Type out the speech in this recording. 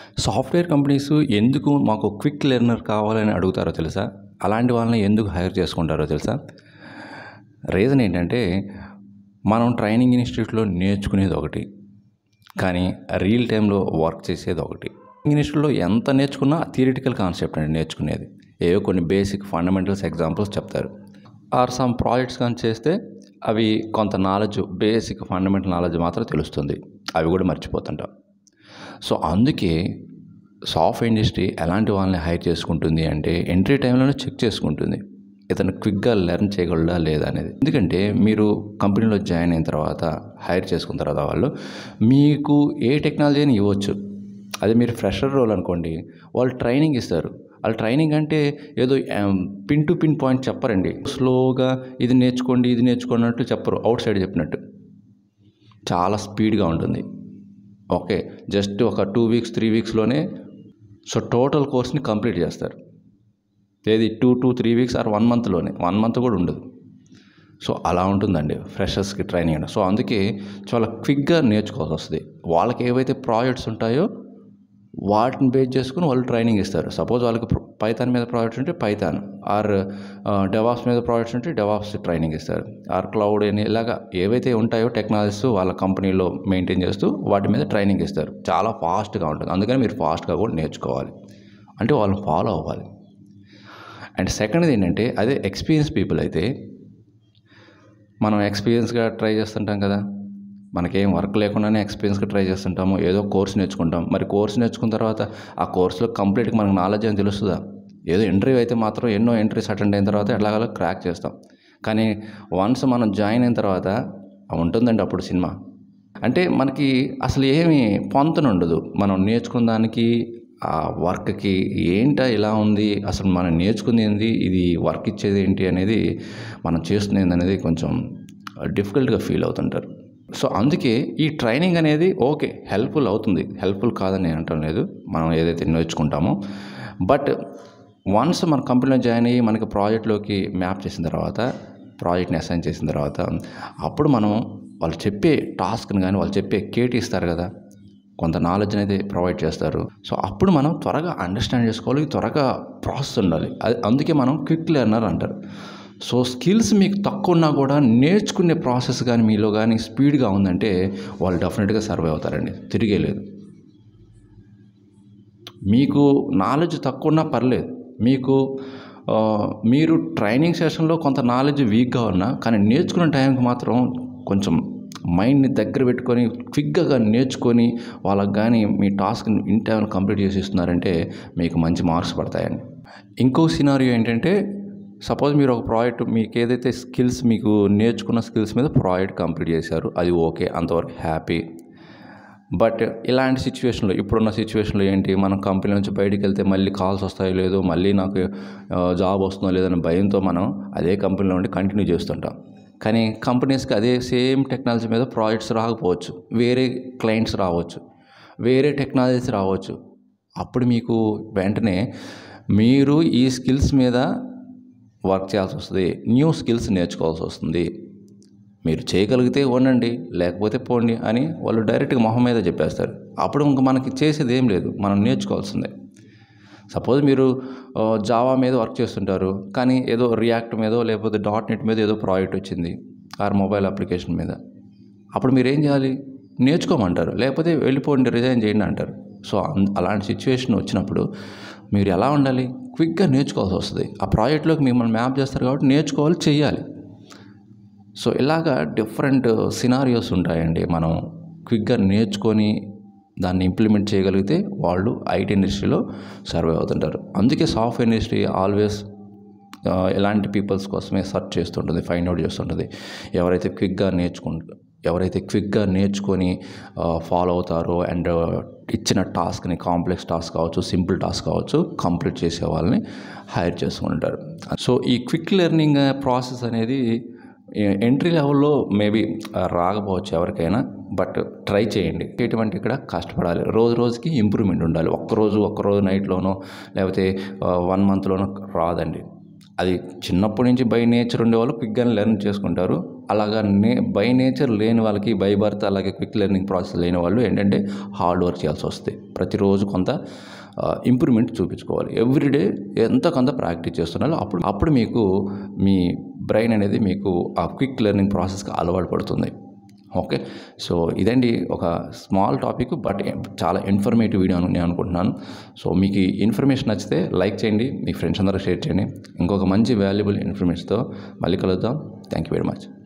software companies ఎందుకు మాకు quick learner కావాలని అడుగుతారో తెలుసా అలాంటి వాళ్ళని ఎందుకు హైర్ చేసుకుంటారో తెలుసా రీజన్ ఏంటంటే మనం ట్రైనింగ్ ఇన్స్టిట్యూట్లో నేర్చుకునేది ఒకటి కానీ రియల్ టైంలో వర్క్ చేసేది ఒకటి ఇన్స్టిట్యూట్లో ఎంత నేర్చుకున్నా థియరిటికల్ కాన్సెప్ట్ అండి నేర్చుకునేది ఏవో కొన్ని బేసిక్ ఫండమెంటల్స్ ఎగ్జాంపుల్స్ చెప్తారు ఆర్ సమ్ ప్రాజెక్ట్స్ కానీ చేస్తే అవి కొంత నాలెడ్జ్ బేసిక్ ఫండమెంటల్ నాలెడ్జ్ మాత్రం తెలుస్తుంది అవి కూడా మర్చిపోతుంటాం సో అందుకే సాఫ్ట్వేర్ ఇండస్ట్రీ ఎలాంటి వాళ్ళని హైర్ చేసుకుంటుంది అంటే ఎంట్రీ టైంలోనే చెక్ చేసుకుంటుంది ఇతను క్విక్గా లెర్న్ చేయగలడా లేదా అనేది ఎందుకంటే మీరు కంపెనీలో జాయిన్ అయిన తర్వాత హైర్ చేసుకున్న తర్వాత వాళ్ళు మీకు ఏ టెక్నాలజీ అని ఇవ్వచ్చు అదే మీరు ఫ్రెషర్ రోల్ అనుకోండి వాళ్ళు ట్రైనింగ్ ఇస్తారు వాళ్ళు ట్రైనింగ్ అంటే ఏదో పిన్ టు పిన్ పాయింట్ చెప్పరండి స్లోగా ఇది నేర్చుకోండి ఇది నేర్చుకోండి అన్నట్టు చెప్పరు అవుట్ సైడ్ చెప్పినట్టు చాలా స్పీడ్గా ఉంటుంది ఓకే జస్ట్ ఒక టూ వీక్స్ త్రీ వీక్స్లోనే సో టోటల్ కోర్స్ని కంప్లీట్ చేస్తారు ఏది two two three weeks or one మంత్లోనే వన్ మంత్ కూడా ఉండదు సో అలా ఉంటుందండి ఫ్రెషర్స్కి ట్రైనింగ్ సో అందుకే చాలా క్విక్గా నేర్చుకోవాల్సి వస్తుంది వాళ్ళకి ఏవైతే ప్రాజెక్ట్స్ ఉంటాయో వాటిని బేస్ చేసుకుని వాళ్ళు ట్రైనింగ్ ఇస్తారు సపోజ్ వాళ్ళకి పైథాన్ మీద ప్రాజెక్ట్స్ ఉంటే పైథాన్ ఆర్ డెవాప్స్ మీద ప్రాజెక్ట్స్ ఉంటే డెవాప్స్ ట్రైనింగ్ ఇస్తారు ఆర్ క్లౌడ్ అని ఇలాగా ఏవైతే ఉంటాయో టెక్నాలజీస్ వాళ్ళ కంపెనీలో మెయింటైన్ చేస్తూ వాటి మీద ట్రైనింగ్ ఇస్తారు చాలా ఫాస్ట్గా ఉంటుంది అందుకని మీరు ఫాస్ట్గా కూడా నేర్చుకోవాలి అంటే వాళ్ళని ఫాలో అవ్వాలి అండ్ సెకండ్ది ఏంటంటే అదే ఎక్స్పీరియన్స్ పీపుల్ అయితే మనం ఎక్స్పీరియన్స్గా ట్రై చేస్తుంటాం కదా మనకేం వర్క్ లేకుండానే ఎక్స్పీరియన్స్గా ట్రై చేస్తుంటాము ఏదో కోర్స్ నేర్చుకుంటాం మరి కోర్స్ నేర్చుకున్న తర్వాత ఆ కోర్సులో కంప్లీట్గా మనకు నాలెడ్జ్ అని తెలుస్తుందా ఏదో ఇంటర్వ్యూ అయితే మాత్రం ఎన్నో ఎంట్రీస్ అటెండ్ అయిన తర్వాత ఎట్లాగో క్రాక్ చేస్తాం కానీ వన్స్ మనం జాయిన్ అయిన తర్వాత ఉంటుందండి అప్పుడు సినిమా అంటే మనకి అసలు ఏమి పొంతన ఉండదు మనం నేర్చుకున్న దానికి ఆ వర్క్కి ఏంటా ఇలా ఉంది అసలు మనం నేర్చుకుంది ఏంది ఇది వర్క్ ఇచ్చేది ఏంటి అనేది మనం చేస్తుంది ఏంది అనేది కొంచెం డిఫికల్ట్గా ఫీల్ అవుతుంటారు సో అందుకే ఈ ట్రైనింగ్ అనేది ఓకే హెల్ప్ఫుల్ అవుతుంది హెల్ప్ఫుల్ కాదని నేను అంటం లేదు మనం ఏదైతే నేర్చుకుంటామో బట్ వన్స్ మన కంపెనీలో జాయిన్ అయ్యి మనకి ప్రాజెక్ట్లోకి మ్యాప్ చేసిన తర్వాత ప్రాజెక్ట్ని అసైన్ చేసిన తర్వాత అప్పుడు మనం వాళ్ళు చెప్పే టాస్క్ని కానీ వాళ్ళు చెప్పే కేటీ ఇస్తారు కదా కొంత నాలెడ్జ్ని అయితే ప్రొవైడ్ చేస్తారు సో అప్పుడు మనం త్వరగా అండర్స్టాండ్ చేసుకోవాలి త్వరగా ప్రాసెస్ ఉండాలి అది అందుకే మనం క్విక్ లెర్నర్ అంటారు సో స్కిల్స్ మీకు తక్కువ ఉన్నా కూడా నేర్చుకునే ప్రాసెస్ కానీ మీలో కానీ స్పీడ్గా ఉందంటే వాళ్ళు డెఫినెట్గా సర్వే అవుతారండి తిరిగే లేదు మీకు నాలెడ్జ్ తక్కువ ఉన్నా పర్లేదు మీకు మీరు ట్రైనింగ్ సెషన్లో కొంత నాలెడ్జ్ వీక్గా ఉన్నా కానీ నేర్చుకునే టైంకి మాత్రం కొంచెం మైండ్ని దగ్గర పెట్టుకొని క్విక్గా నేర్చుకొని వాళ్ళకి కానీ మీ టాస్క్ని ఇన్ టైం కంప్లీట్ చేసి ఇస్తున్నారంటే మీకు మంచి మార్క్స్ పడతాయండి ఇంకో సినారియో ఏంటంటే సపోజ్ మీరు ఒక ప్రాజెక్ట్ మీకు ఏదైతే స్కిల్స్ మీకు నేర్చుకున్న స్కిల్స్ మీద ప్రాజెక్ట్ కంప్లీట్ చేశారు అది ఓకే అంతవరకు హ్యాపీ బట్ ఇలాంటి సిచ్యువేషన్లో ఇప్పుడున్న సిచ్యువేషన్లో ఏంటి మనం కంపెనీ నుంచి బయటికి వెళ్తే మళ్ళీ కాల్స్ వస్తాయో లేదో మళ్ళీ నాకు జాబ్ వస్తుందో లేదనే భయంతో మనం అదే కంపెనీలో ఉండి కంటిన్యూ చేస్తుంటాం కానీ కంపెనీస్కి అదే సేమ్ టెక్నాలజీ మీద ప్రాజెక్ట్స్ రాకపోవచ్చు వేరే క్లయింట్స్ రావచ్చు వేరే టెక్నాలజీస్ రావచ్చు అప్పుడు మీకు వెంటనే మీరు ఈ స్కిల్స్ మీద వర్క్ చేయాల్సి వస్తుంది న్యూ స్కిల్స్ నేర్చుకోవాల్సి వస్తుంది మీరు చేయగలిగితే ఉండండి లేకపోతే పోండి అని వాళ్ళు డైరెక్ట్గా మొహం మీద చెప్పేస్తారు అప్పుడు ఇంక మనకి చేసేది ఏం లేదు మనం నేర్చుకోవాల్సిందే సపోజ్ మీరు జావా మీద వర్క్ చేస్తుంటారు కానీ ఏదో రియాక్ట్ మీదో లేకపోతే డాట్ నెట్ మీద ఏదో ప్రాజెక్ట్ వచ్చింది ఆర్ మొబైల్ అప్లికేషన్ మీద అప్పుడు మీరు ఏం చేయాలి నేర్చుకోమంటారు లేకపోతే వెళ్ళిపోండి రిజైన్ చేయండి అంటారు సో అలాంటి సిచ్యువేషన్ వచ్చినప్పుడు మీరు ఎలా ఉండాలి క్విక్గా నేర్చుకోవాల్సి వస్తుంది ఆ ప్రాజెక్ట్లోకి మిమ్మల్ని మ్యాప్ చేస్తారు కాబట్టి నేర్చుకోవాలి చెయ్యాలి సో ఇలాగా డిఫరెంట్ సినారియోస్ ఉంటాయండి మనం క్విక్గా నేర్చుకొని దాన్ని ఇంప్లిమెంట్ చేయగలిగితే వాళ్ళు ఐటీ ఇండస్ట్రీలో సర్వే అవుతుంటారు అందుకే సాఫ్ట్వేర్ ఇండస్ట్రీ ఆల్వేస్ ఎలాంటి పీపుల్స్ కోసమే సెర్చ్ చేస్తుంటుంది ఫైండ్ అవుట్ చేస్తుంటుంది ఎవరైతే క్విక్గా నేర్చుకుంటారు ఎవరైతే క్విక్గా నేర్చుకొని ఫాలో అవుతారో అండ్ ఇచ్చిన టాస్క్ని కాంప్లెక్స్ టాస్క్ కావచ్చు సింపుల్ టాస్క్ కావచ్చు కంప్లీట్ చేసే వాళ్ళని హైర్ చేసుకుంటారు సో ఈ క్విక్ లెర్నింగ్ ప్రాసెస్ అనేది ఎంట్రీ లెవెల్లో మేబీ రాకపోవచ్చు ఎవరికైనా బట్ ట్రై చేయండి ఎటువంటి ఇక్కడ కష్టపడాలి రోజు రోజుకి ఇంప్రూవ్మెంట్ ఉండాలి ఒక్కరోజు ఒక్కరోజు నైట్లోనో లేకపోతే వన్ మంత్లోనో రాదండి అది చిన్నప్పటి నుంచి బై నేచర్ ఉండేవాళ్ళు క్విక్గానే లెర్న్ చేసుకుంటారు అలాగా నే బై నేచర్ లేని వాళ్ళకి బై బర్త్ అలాగే క్విక్ లెర్నింగ్ ప్రాసెస్ లేని వాళ్ళు ఏంటంటే హార్డ్ వర్క్ చేయాల్సి వస్తుంది ప్రతిరోజు కొంత ఇంప్రూవ్మెంట్ చూపించుకోవాలి ఎవ్రీడే ఎంత కొంత ప్రాక్టీస్ చేస్తున్నారు అప్పుడు అప్పుడు మీకు మీ బ్రెయిన్ అనేది మీకు ఆ క్విక్ లెర్నింగ్ ప్రాసెస్కి అలవాటు పడుతుంది ఓకే సో ఇదండి ఒక స్మాల్ టాపిక్ బట్ చాలా ఇన్ఫర్మేటివ్ వీడియో అని నేను అనుకుంటున్నాను సో మీకు ఈ ఇన్ఫర్మేషన్ నచ్చితే లైక్ చేయండి మీ ఫ్రెండ్స్ అందరూ షేర్ చేయండి ఇంకొక మంచి వాల్యుబుల్ ఇన్ఫర్మేషన్తో మళ్ళీ కలుద్దాం థ్యాంక్ యూ వెరీ మచ్